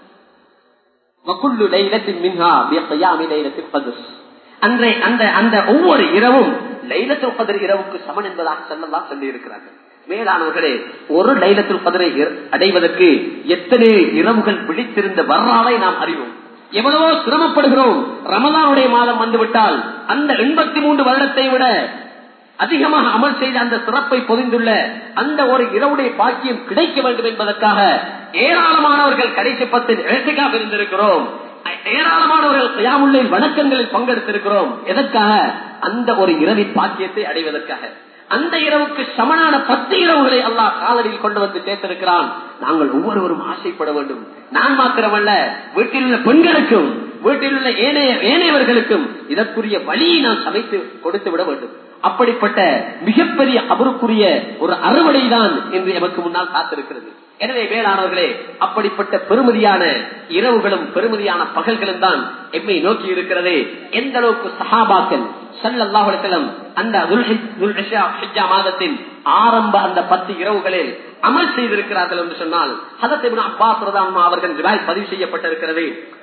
அன்றை அந்த அந்த ஒவ்வொரு இரவும் லைலத்துல் கதிர் இரவுக்கு சமன் என்பதாக சொல்லலாம் சொல்லி இருக்கிறார்கள் மேலானவர்களே ஒரு லைலத்துல் கதிரை அடைவதற்கு எத்தனை இரவுகள் பிடித்திருந்த வரலாறை நாம் அறிவோம் எவ்வளவோ சிரமப்படுகிறோம் ரமதானுடைய மாதம் வந்துவிட்டால் அந்த எண்பத்தி மூன்று வருடத்தை விட அதிகமாக அமல் செய்த அந்த சிறப்பை பொதிந்துள்ள அந்த ஒரு இரவுடைய பாக்கியம் கிடைக்க வேண்டும் என்பதற்காக ஏராளமானவர்கள் கடைசி பத்தில் எழுத்துக்காக இருந்திருக்கிறோம் ஏராளமானவர்கள் கயாமுள்ளின் வணக்கங்களில் பங்கெடுத்திருக்கிறோம் எதற்காக அந்த ஒரு இரவின் பாக்கியத்தை அடைவதற்காக அந்த இரவுக்கு சமனான பத்து இரவுகளை அல்லாஹ் காலடியில் கொண்டு வந்து சேர்த்திருக்கிறான் நாங்கள் ஒவ்வொருவரும் ஆசைப்பட வேண்டும் நான் மாத்திரமல்ல வீட்டில் உள்ள பெண்களுக்கும் வீட்டில் உள்ள ஏனைய ஏனையவர்களுக்கும் இதற்குரிய வழியை நாம் சமைத்து கொடுத்து விட வேண்டும் அப்படிப்பட்ட மிகப்பெரிய அவருக்குரிய ஒரு அறுவடை தான் என்று எமக்கு முன்னால் காத்திருக்கிறது எனவே வேளாணவர்களே அப்படிப்பட்ட பெருமதியான இரவுகளும் பெருமதியான பகல்களும் தான் எம்மை நோக்கி இருக்கிறது எந்த அளவுக்கு சஹாபாக்கள் சல்லாஹுலம் அந்த மாதத்தின் ஆரம்ப அந்த பத்து இரவுகளில் அமல் செய்திருக்கிறார்கள் என்று சொன்னால் ஹதத்தின் அப்பாஸ் ரதாமா அவர்கள் ரிவாய் பதிவு செய்யப்பட்டிருக்கிறது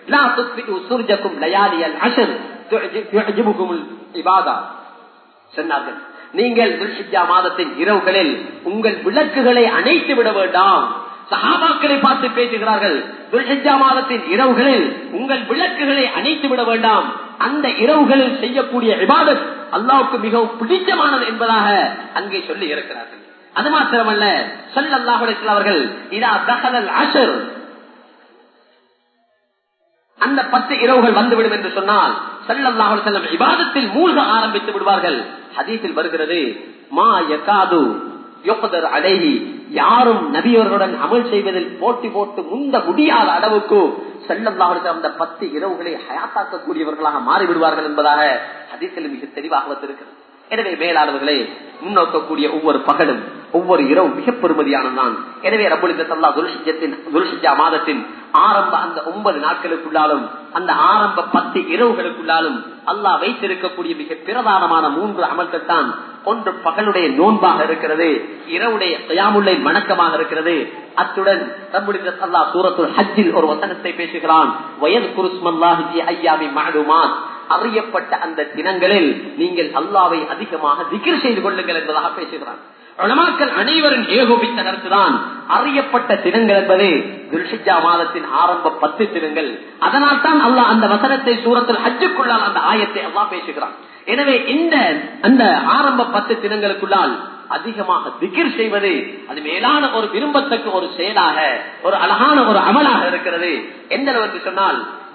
சொன்னார்கள் நீங்கள் மாதத்தின் இரவுகளில் உங்கள் விளக்குகளை அணைத்து விட வேண்டாம் சஹாபாக்களை பார்த்து பேசுகிறார்கள் துல்ஹிஜா மாதத்தின் இரவுகளில் உங்கள் விளக்குகளை அணைத்து விட வேண்டாம் அந்த இரவுகளில் செய்யக்கூடிய விவாதத் அல்லாவுக்கு மிகவும் பிடித்தமானது என்பதாக அங்கே சொல்லி இருக்கிறார்கள் அது மாத்திரமல்ல சொல்லல்லாஹுடைய அவர்கள் இதா தகவல் அசர் அந்த பத்து இரவுகள் வந்துவிடும் என்று சொன்னால் சல்லல்லாஹு செல்லம் விவாதத்தில் மூழ்க ஆரம்பித்து விடுவார்கள் ஹதீஸில் வருகிறது மா யகாது யோகதர் அழகி யாரும் நபியவர்களுடன் அமல் செய்வதில் போட்டி போட்டு முந்த முடியாத அளவுக்கு செல்லல்லாஹர்கள் அந்த பத்து இரவுகளை ஹயாத்தாக்கக்கூடியவர்களாக மாறிவிடுவார்கள் என்பதாக ஹதீஸில் மிக தெளிவாக வந்திருக்கிறது எனவே மேலாளர்களே முன்னோக்கக்கூடிய ஒவ்வொரு பகலும் ஒவ்வொரு இரவும் மிக பெருமதியானதுதான் எனவே ரபுலிதல்லா துல்ஷிஜத்தின் துல்ஷிஜா மாதத்தின் ஆரம்ப அந்த ஒன்பது நாட்களுக்குள்ளாலும் அந்த ஆரம்ப பத்து இரவுகளுக்குள்ளாலும் அல்லாஹ் வைத்திருக்கக்கூடிய மிக பிரதானமான மூன்று அமல்கள் தான் ஒன்று பகலுடைய நோன்பாக இருக்கிறது இரவுடைய தயாமுல்லை வணக்கமாக இருக்கிறது அத்துடன் நம்முடைய அல்லா சூரத்துல் ஹஜ்ஜில் ஒரு வசனத்தை பேசுகிறான் வயது குருஸ்மல்லாஹி ஐயாமி மாடுமான் அறியப்பட்ட அந்த தினங்களில் நீங்கள் அல்லாவை அதிகமாக திகிர் செய்து கொள்ளுங்கள் என்பதாக பேசுகிறான் உலமாக்கள் அனைவரும் ஏகோபித்த கருத்துதான் அறியப்பட்ட தினங்கள் என்பது துல்ஷிஜா மாதத்தின் ஆரம்ப பத்து தினங்கள் அதனால் தான் அல்லாஹ் அந்த வசனத்தை சூரத்தில் ஹஜ்ஜுக்குள்ளால் அந்த ஆயத்தை அல்லாஹ் பேசுகிறான் எனவே இந்த அந்த ஆரம்ப பத்து தினங்களுக்குள்ளால் அதிகமாக திகிர் செய்வது அது மேலான ஒரு விரும்பத்தக்க ஒரு செயலாக ஒரு அழகான ஒரு அமலாக இருக்கிறது எந்த அளவுக்கு சொன்னால்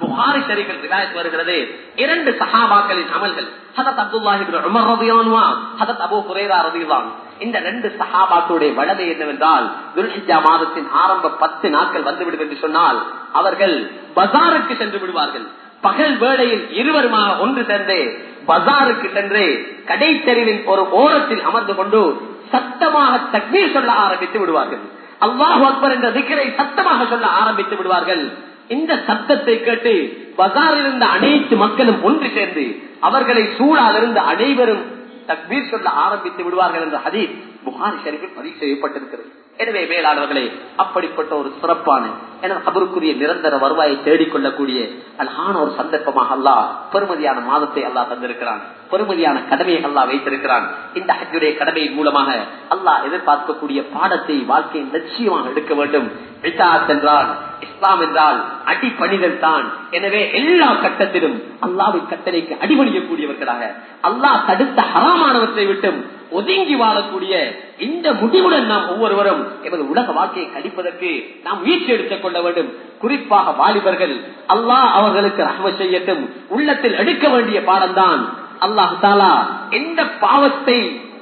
புகாரி ஷரீஃபில் ரிவாயத் வருகிறது இரண்டு சஹாபாக்களின் அமல்கள் ஹதத் அப்துல்லாஹி இப்னு உமர் ரலியல்லாஹு ஹதத் அபூ ஹுரைரா ரலியல்லாஹு இந்த ரெண்டு சஹாபாக்களுடைய வளமை என்னவென்றால் துல்ஹிஜா மாதத்தின் ஆரம்ப பத்து நாட்கள் வந்துவிடும் என்று சொன்னால் அவர்கள் பஜாருக்கு சென்று விடுவார்கள் பகல் வேளையில் இருவருமாக ஒன்று சேர்ந்து பஜாருக்கு சென்று கடை தெருவின் ஒரு ஓரத்தில் அமர்ந்து கொண்டு சத்தமாக தக்வீர் சொல்ல ஆரம்பித்து விடுவார்கள் அல்லாஹு அக்பர் என்ற திக்கரை சத்தமாக சொல்ல ஆரம்பித்து விடுவார்கள் இந்த சத்தத்தை கேட்டு பஜாரில் இருந்த அனைத்து மக்களும் ஒன்று சேர்ந்து அவர்களை சூழால் இருந்த அனைவரும் தக்பீர் சொல்ல ஆரம்பித்து விடுவார்கள் என்ற ஹதீஸ் புகாரி ஷரீஃபில் பதிவு செய்யப்பட்டிருக்கிறது எனவே மேலாளர்களே அப்படிப்பட்ட ஒரு சிறப்பான என அவருக்குரிய நிரந்தர வருவாயை தேடிக்கொள்ளக்கூடிய அழகான ஒரு சந்தர்ப்பமாக அல்லா பெருமதியான மாதத்தை அல்லா தந்திருக்கிறான் பெருமதியான கடமையை அல்லா வைத்திருக்கிறான் இந்த ஹஜ்ஜுடைய கடமையின் மூலமாக அல்லாஹ் எதிர்பார்க்கக்கூடிய பாடத்தை வாழ்க்கையின் லட்சியமாக எடுக்க வேண்டும் என்றால் இஸ்லாம் என்றால் அடிப்பணிதல் தான் எனவே எல்லா கட்டத்திலும் அல்லாவின் கட்டளைக்கு அடிபணியக்கூடியவர்களாக அல்லாஹ் தடுத்த ஹராமானவற்றை விட்டும் ஒதுங்கி வாழக்கூடிய இந்த முடிவுடன் நாம் ஒவ்வொருவரும் எமது உலக வாழ்க்கையை கழிப்பதற்கு நாம் முயற்சி எடுத்துக் கொள்ள வேண்டும் குறிப்பாக வாலிபர்கள் அல்லாஹ் அவர்களுக்கு ரஹ்ம செய்யட்டும் உள்ளத்தில் எடுக்க வேண்டிய பாடம்தான் அல்லாஹ் தாலா எந்த பாவத்தை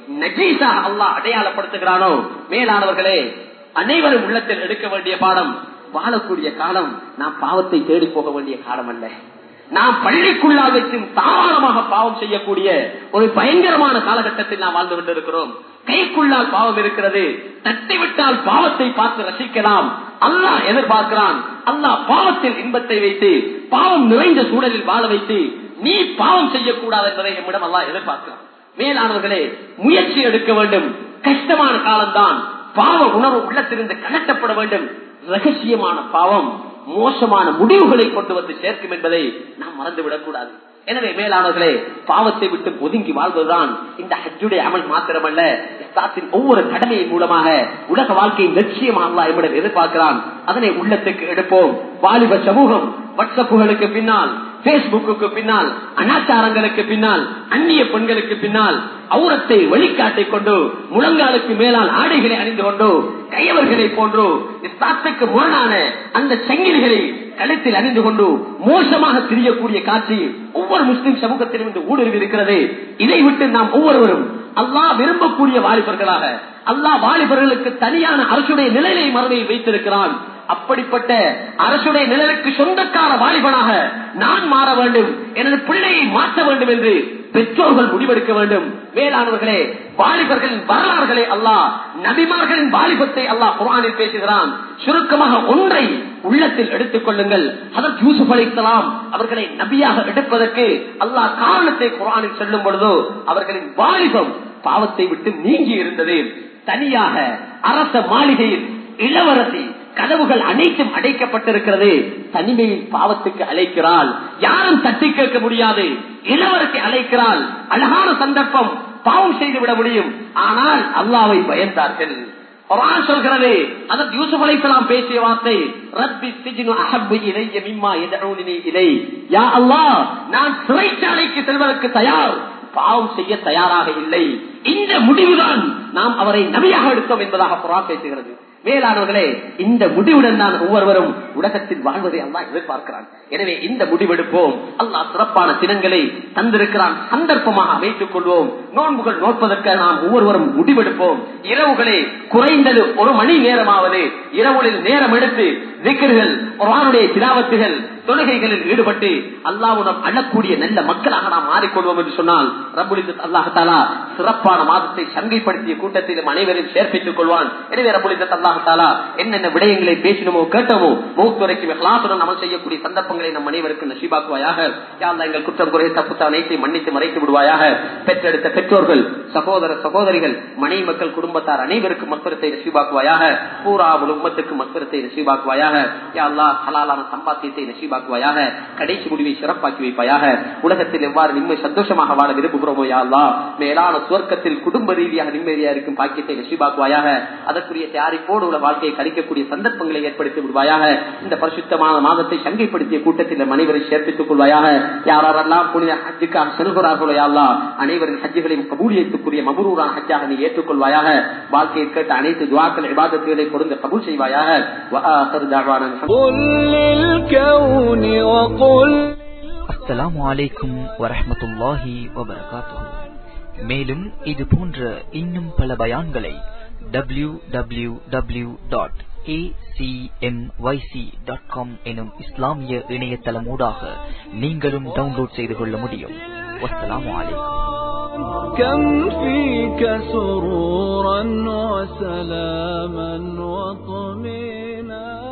நஜீசாக அல்லாஹ் அடையாளப்படுத்துகிறானோ மேலானவர்களே அனைவரும் உள்ளத்தில் எடுக்க வேண்டிய பாடம் வாழக்கூடிய காலம் நாம் பாவத்தை தேடி போக வேண்டிய காலம் அல்ல நாம் பள்ளிக்குள்ளால் வைக்கும் தாராளமாக பாவம் செய்யக்கூடிய ஒரு பயங்கரமான காலகட்டத்தில் நாம் வாழ்ந்து கொண்டிருக்கிறோம் கைக்குள்ளால் பாவம் இருக்கிறது தட்டிவிட்டால் பாவத்தை பார்த்து ரசிக்கலாம் அல்லாஹ் எதிர்பார்க்கிறான் அல்லாஹ் பாவத்தில் இன்பத்தை வைத்து பாவம் நிறைந்த சூழலில் வாழ வைத்து நீ பாவம் செய்யக்கூடாது என்பதை நம்மிடம் அல்லாஹ் எதிர்பார்க்கிறான் மேலானவர்களே முயற்சி எடுக்க வேண்டும் கஷ்டமான காலம்தான் பாவ உணர்வு உள்ளத்திலிருந்து கலட்டப்பட வேண்டும் ரகசியமான பாவம் மோசமான முடிவுகளை கொண்டு வந்து சேர்க்கும் என்பதை நாம் மறந்துவிடக் கூடாது எனவே மேலானவர்களே பாவத்தை விட்டு ஒதுங்கி வாழ்வதுதான் இந்த ஹஜ்ஜுடைய அமல் மாத்திரமல்ல இஸ்லாத்தின் ஒவ்வொரு கடமையின் மூலமாக உலக வாழ்க்கையின் லட்சியமாக எம்மிடம் எதிர்பார்க்கிறான் அதனை உள்ளத்துக்கு எடுப்போம் வாலிப சமூகம் வாட்ஸ்அப்புகளுக்கு பின்னால் பேஸ்புக்கு பின்னால் அனாச்சாரங்களுக்கு பின்னால் அந்நிய பெண்களுக்கு பின்னால் அவுரத்தை வழிகாட்டிக் கொண்டு முழங்காலுக்கு மேலால் ஆடைகளை அணிந்து கொண்டு கையவர்களை போன்று இஸ்லாத்துக்கு முரணான அந்த சங்கிலிகளை கழுத்தில் அணிந்து கொண்டு மோசமாக திரியக்கூடிய காட்சி ஒவ்வொரு முஸ்லிம் சமூகத்திலும் இன்று ஊடுருவி இருக்கிறது இதை விட்டு நாம் ஒவ்வொருவரும் அல்லாஹ் விரும்பக்கூடிய வாலிபர்களாக அல்லாஹ் வாலிபர்களுக்கு தனியான அரசுடைய நிலையை மறுமையில் வைத்திருக்கிறான் அப்படிப்பட்ட அரசுடைய நிழலுக்கு சொந்தக்கார வாலிபனாக நான் மாற வேண்டும் எனது பிள்ளையை மாற்ற வேண்டும் என்று பெற்றோர்கள் முடிவெடுக்க வேண்டும் மேலானவர்களே வாலிபர்களின் வரலாறுகளை அல்லாஹ் நபிமார்களின் வாலிபத்தை அல்லாஹ் குரானில் பேசுகிறான் சுருக்கமாக ஒன்றை உள்ளத்தில் எடுத்துக் கொள்ளுங்கள் அதற்கு யூசுப் அலிசலாம் அவர்களை நபியாக எடுப்பதற்கு அல்லாஹ் காரணத்தை குரானில் சொல்லும் பொழுதோ அவர்களின் வாலிபம் பாவத்தை விட்டு நீங்கி இருந்தது தனியாக அரச மாளிகையில் இளவரசி கதவுகள் அனைத்தும் அடைக்கப்பட்டிருக்கிறது தனிமையில் பாவத்துக்கு அழைக்கிறாள் யாரும் தட்டி கேட்க முடியாது இளவரசி அழைக்கிறாள் அழகான சந்தர்ப்பம் பாவம் செய்து விட முடியும் ஆனால் அல்லாவை பயந்தார்கள் குரான் சொல்கிறது அதற்கு யூசுப் அலைசலாம் பேசிய வார்த்தை ரப்பி சிஜ்னு அஹப்பு இலைய மிம்மா எதனி இலை யா அல்லாஹ் நான் சிறைச்சாலைக்கு செல்வதற்கு தயார் பாவம் செய்ய தயாராக இல்லை இந்த முடிவுதான் நாம் அவரை நபியாக எடுத்தோம் என்பதாக குரான் பேசுகிறது மேலானவர்களே இந்த முடிவுடன் தான் ஒவ்வொருவரும் உலகத்தில் வாழ்வதை அல்லா எதிர்பார்க்கிறான் எனவே இந்த முடிவெடுப்போம் அல்லாஹ் சிறப்பான தினங்களை தந்திருக்கிறான் சந்தர்ப்பமாக அமைத்துக் கொள்வோம் நோன்புகள் நோட்பதற்கு நாம் ஒவ்வொருவரும் முடிவெடுப்போம் இரவுகளே குறைந்தது ஒரு மணி நேரமாவது இரவுகளில் நேரம் எடுத்து திக்கர்கள் குரானுடைய திலாவத்துகள் தொழுகைகளில் ஈடுபட்டு அல்லாவுடன் அழக்கூடிய நல்ல மக்களாக நாம் மாறிக்கொள்வோம் என்று சொன்னால் ரபுலித் அல்லாஹாலா சிறப்பான மாதத்தை சங்கைப்படுத்திய கூட்டத்திலும் அனைவரையும் சேர்ப்பித்துக் கொள்வான் எனவே ரபுலித் அல்லாஹாலா என்னென்ன விடயங்களை பேசினமோ கேட்டோமோ மூத்துரைக்கு கிளாசுடன் அமல் செய்யக்கூடிய சந்தர்ப்பங்களை நம் அனைவருக்கும் நசீபாக்குவாயாக யாழ்லா எங்கள் குற்றம் குறை தப்பு அனைத்தை மன்னித்து மறைத்து விடுவாயாக பெற்றெடுத்த பெற்றோர்கள் சகோதர சகோதரிகள் மனைவி மக்கள் குடும்பத்தார் அனைவருக்கும் மக்பரத்தை நசீபாக்குவாயாக பூரா உம்மத்துக்கு மக்பரத்தை நசீபாக்குவாயாக யாழ்லா ஹலாலான சம்பாத்தியத்தை நசீபாக்குவாயாக கடைசி முடிவை சிறப்பாக்கி வைப்பாயாக உலகத்தில் எவ்வாறு நிம்மதி சந்தோஷமாக வாழ விரும்புகிறோமோ யாழ்லா மேலான சுவர்க்கத்தில் குடும்ப ரீதியாக நிம்மதியா இருக்கும் பாக்கியத்தை நசீபாக்குவாயாக அதற்குரிய தயாரிப்போடு உள்ள வாழ்க்கையை கழிக்கக்கூடிய சந்தர்ப்பங்களை ஏற்படுத்தி விடுவாயாக இந்த பரிசுத்தமான மாதத்தை சங்கைப்படுத்திய கூட்டத்தில் அனைவரை சேர்ப்பித்துக் கொள்வாயாக யாரெல்லாம் புனித ஹஜ்ஜுக்காக செல்கிறார்களோ யாழ்லா அனைவரின் ஹஜ்ஜுகளையும் கபூலியத்துக் கண்ணியத்துக்குரிய மபரூரான ஹஜ்ஜாக நீ ஏற்றுக்கொள்வாயாக வாழ்க்கையை கேட்ட அனைத்து துவாக்கள் இபாதத்துகளை கொடுத்து கபூல் செய்வாயாக وآخر دعوانا الحمد قل للكون وقل அஸ்ஸலாமு அலைக்கும் வரஹ்மத்துல்லாஹி வபரகாத்துஹு மேலும் இது போன்ற இன்னும் பல பயான்களை டபிள்யூ டபிள்யூ டபிள்யூ டாட் எனும் இஸ்லாமிய இணையதளமூடாக நீங்களும் டவுன்லோட் செய்து கொள்ள முடியும் வஸ்ஸலாமு அலைக்கும் كم فيك سرورا وسلاما وطمينا